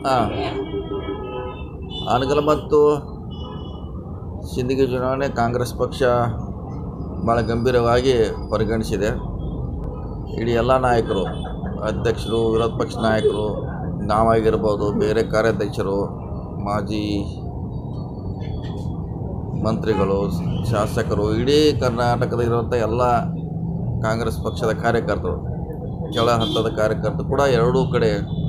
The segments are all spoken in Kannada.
ಹಾಂ ಆನಗಲ್ ಮತ್ತು ಸಿಂದಗಿ ಚುನಾವಣೆ ಕಾಂಗ್ರೆಸ್ ಪಕ್ಷ ಭಾಳ ಗಂಭೀರವಾಗಿ ಪರಿಗಣಿಸಿದೆ ಇಡೀ ಎಲ್ಲ ನಾಯಕರು ಅಧ್ಯಕ್ಷರು ವಿರೋಧ ಪಕ್ಷ ನಾಯಕರು ನಾವಾಗಿರ್ಬೋದು ಬೇರೆ ಕಾರ್ಯಾಧ್ಯಕ್ಷರು ಮಾಜಿ ಮಂತ್ರಿಗಳು ಶಾಸಕರು ಇಡೀ ಕರ್ನಾಟಕದಲ್ಲಿರುವಂಥ ಎಲ್ಲ ಕಾಂಗ್ರೆಸ್ ಪಕ್ಷದ ಕಾರ್ಯಕರ್ತರು ಕೆಳ ಹಂತದ ಕಾರ್ಯಕರ್ತರು ಕೂಡ ಎರಡೂ ಕಡೆ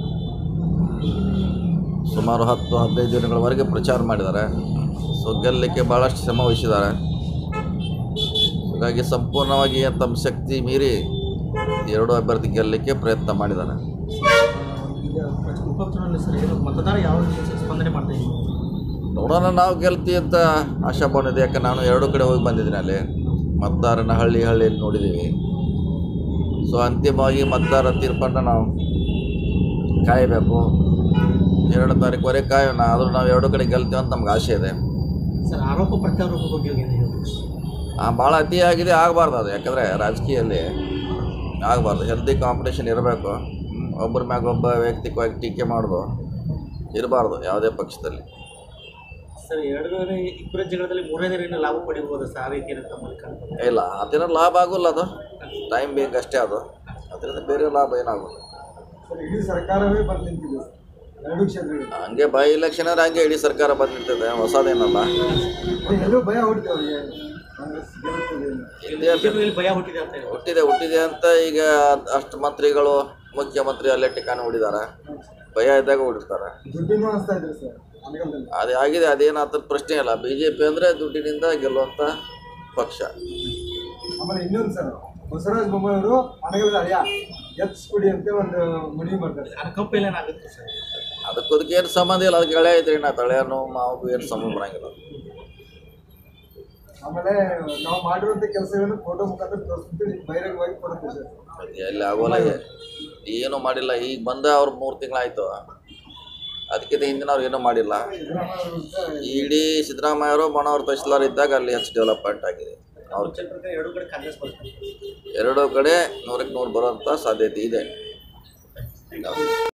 ಸುಮಾರು ಹತ್ತು ಹದಿನೈದು ದಿನಗಳವರೆಗೆ ಪ್ರಚಾರ ಮಾಡಿದ್ದಾರೆ ಸೊ ಗೆಲ್ಲಲಿಕ್ಕೆ ಭಾಳಷ್ಟು ಶ್ರಮ ವಹಿಸಿದ್ದಾರೆ ಹಾಗಾಗಿ ಸಂಪೂರ್ಣವಾಗಿ ತಮ್ಮ ಶಕ್ತಿ ಮೀರಿ ಎರಡು ಅಭ್ಯರ್ಥಿ ಗೆಲ್ಲಲಿಕ್ಕೆ ಪ್ರಯತ್ನ ಮಾಡಿದ್ದಾರೆ ಈಗ ಉಪಚುನಾವಣೆ ಸರ್ ಏನು ಮತದಾರ ಯಾವ ರೀತಿ ಸ್ಪಂದನೆ ಮಾಡ್ತಾ ಇದ್ದೀವಿ ನೋಡೋಣ ನಾವು ಗೆಲ್ತೀವಿ ಅಂತ ಆಶಾಭಾವನೆ ಇದೆ ಯಾಕೆ ನಾನು ಎರಡು ಕಡೆ ಹೋಗಿ ಬಂದಿದ್ದೀನಿ ಅಲ್ಲಿ ಮತದಾರನ ಹಳ್ಳಿ ಹಳ್ಳಿಯಲ್ಲಿ ನೋಡಿದ್ದೀವಿ ಸೊ ಅಂತಿಮವಾಗಿ ಮತದಾರ ತೀರ್ಪನ್ನು ನಾವು ಕಾಯಬೇಕು ಎರಡು ತಾರೀಕುವರೆಗೆ ಕಾಯೋಣ ಆದರೂ ನಾವು ಎರಡು ಕಡೆ ಗೆಲ್ತೀವಿ ಅಂತ ನಮ್ಗೆ ಆಸೆ ಇದೆ ಸರ್ ಆರೋಪ ಪ್ರತ್ಯಾರೋಪ ಬಗ್ಗೆ ಏನು ಹೇಳ್ತೀವಿ ಆ, ಭಾಳ ಅತಿಯಾಗಿದೆ ಆಗಬಾರ್ದು ಅದು ಯಾಕಂದರೆ ರಾಜಕೀಯದಲ್ಲಿ ಆಗಬಾರ್ದು ಹೆಲ್ದಿ ಕಾಂಪಿಟೇಷನ್ ಇರಬೇಕು ಒಬ್ಬರ ಮ್ಯಾಗ ಒಬ್ಬ ವೈಯಕ್ತಿಕವಾಗಿ ಟೀಕೆ ಮಾಡೋದು ಇರಬಾರ್ದು ಯಾವುದೇ ಪಕ್ಷದಲ್ಲಿ ಸರ್ ಎರಡನೇ ಇಬ್ಬರ ಜಗಳದಲ್ಲಿ ಮೂರನೇ ಏನು ಲಾಭ ಪಡಿಬೋದು ಸರ್ ಆ ರೀತಿ ಏನು ತಮ್ಮಲ್ಲಿ ಕಾಣ್ತದೆ ಇಲ್ಲ ಅದರಿಂದ ಲಾಭ ಆಗೋಲ್ಲ ಅದು ಟೈಮ್ ಬೇಕು ಅಷ್ಟೇ ಅದು ಅದರಿಂದ ಬೇರೆ ಲಾಭ ಏನಾಗೋಲ್ಲ ಸರ್ ಇಡೀ ಸರ್ಕಾರವೇ ಬಂದು ನಿಂತಿದೆ ಎರಡು ಕ್ಷೇತ್ರಗಳು ಹಂಗೆ ಬೈ ಎಲೆಕ್ಷನ್ ಅಂದ್ರೆ ಹಂಗೆ ಇಡೀ ಸರ್ಕಾರ ಬಂದು ನಿಂತಿದೆ ಹೊಸದೇನಲ್ಲ ಎಲ್ಲೂ ಭಯ ಹೊಡಿತು ಅವರಿಗೆ ಕಾಂಗ್ರೆಸ್ ಗೆಲ್ಲುತ್ತದೆ ಅಂತ. ಇದ್ದೇ ಇರ್ತದೆ. ಬಿಜೆಪಿಯಲ್ಲಿ ಭಯ ಹುಟ್ಟಿದೆ ಅಂತ ಹೇಳಿ ಹುಟ್ಟಿದೆ ಹುಟ್ಟಿದೆ ಅಂತ ಈಗ ಅಷ್ಟು ಮಂತ್ರಿಗಳು ಮುಖ್ಯಮಂತ್ರಿ ಅಲ್ಲೇ ಟಿಕಾಣಿ ಹೊಡಿದಾರೆ ಭಯ ಇದ್ದಾಗ ಹೊಡಿರ್ತಾರೆ ದುಡ್ಡಿನೂ ಅನಿಸ್ತಾ ಇದ್ರು ಸರ್ ಅನಗಲದಲ್ಲಿ ಅದೇ ಆಗಿದೆ ಅದೇನಾದ ಪ್ರಶ್ನೆ ಇಲ್ಲ ಬಿ ಜೆ ಪಿ ಅಂದರೆ ದುಡ್ಡಿನಿಂದ ಗೆಲ್ಲುವಂಥ ಪಕ್ಷ ಆಮೇಲೆ ಇನ್ನೊಂದು ಸರ್ ಬಸವರಾಜ ಬೊಮ್ಮಾಯಿ ಅವರು ಅನಗಲದ ಅಳಿಯ ಎಚ್ ಕುಡಿ ಅಂತ ಒಂದು ಮನವಿ ಮಾಡ್ತಾರೆ ಸರ್ ಅನುಕಂಪ ಏನಾಗುತ್ತೆ ಸರ್ ಅದಕ್ಕೆ ಅದಕ್ಕೆ ಏನು ಸಂಬಂಧ ಇಲ್ಲ ಅದಕ್ಕೆ ಹಳೆ ಐತ್ರಿ ನಾ ತಳೆಯನ್ನು ಮಾವು ಏನು ಸಂಬಂಧ ಬರಂಗಿಲ್ಲ ಆಮೇಲೆ ನಾವು ಮಾಡಿರುವಂಥ ಕೆಲಸಗಳನ್ನು ಫೋಟೋ ಮುಖಾಂತರ ತೋರಿಸ್ಬಿಟ್ಟು ಬಹಿರಂಗವಾಗಿ ಕೊಡುತ್ತೆ ಸರ್ ಅದು ಎಲ್ಲಿ ಆಗೋಲ್ಲ ಏನೂ ಮಾಡಿಲ್ಲ ಈಗ ಬಂದ ಅವ್ರು ಮೂರು ತಿಂಗಳಾಯ್ತು ಅದಕ್ಕಿಂತ ಹಿಂದಿನ ಅವ್ರು ಏನೂ ಮಾಡಿಲ್ಲ ಸಿದ್ದರಾಮಯ್ಯ ಅವರು ಅಂತ ಇಡೀ ಸಿದ್ದರಾಮಯ್ಯವರು ಮನೋಹರ್ ತಹಶೀಲ್ದಾರ್ ಇದ್ದಾಗ ಅಲ್ಲಿ ಹೆಚ್ಚು ಡೆವಲಪ್ಮೆಂಟ್ ಆಗಿದೆ ಅವ್ರು ಅವ್ರ ಪ್ರಕಾರ ಎರಡು ಕಡೆ ಕಾಂಗ್ರೆಸ್ ಬರ್ತದೆ ಎರಡೂ ಕಡೆ ನೂರಕ್ಕೆ ನೂರು ಬರೋಂಥ ಸಾಧ್ಯತೆ ಇದೆ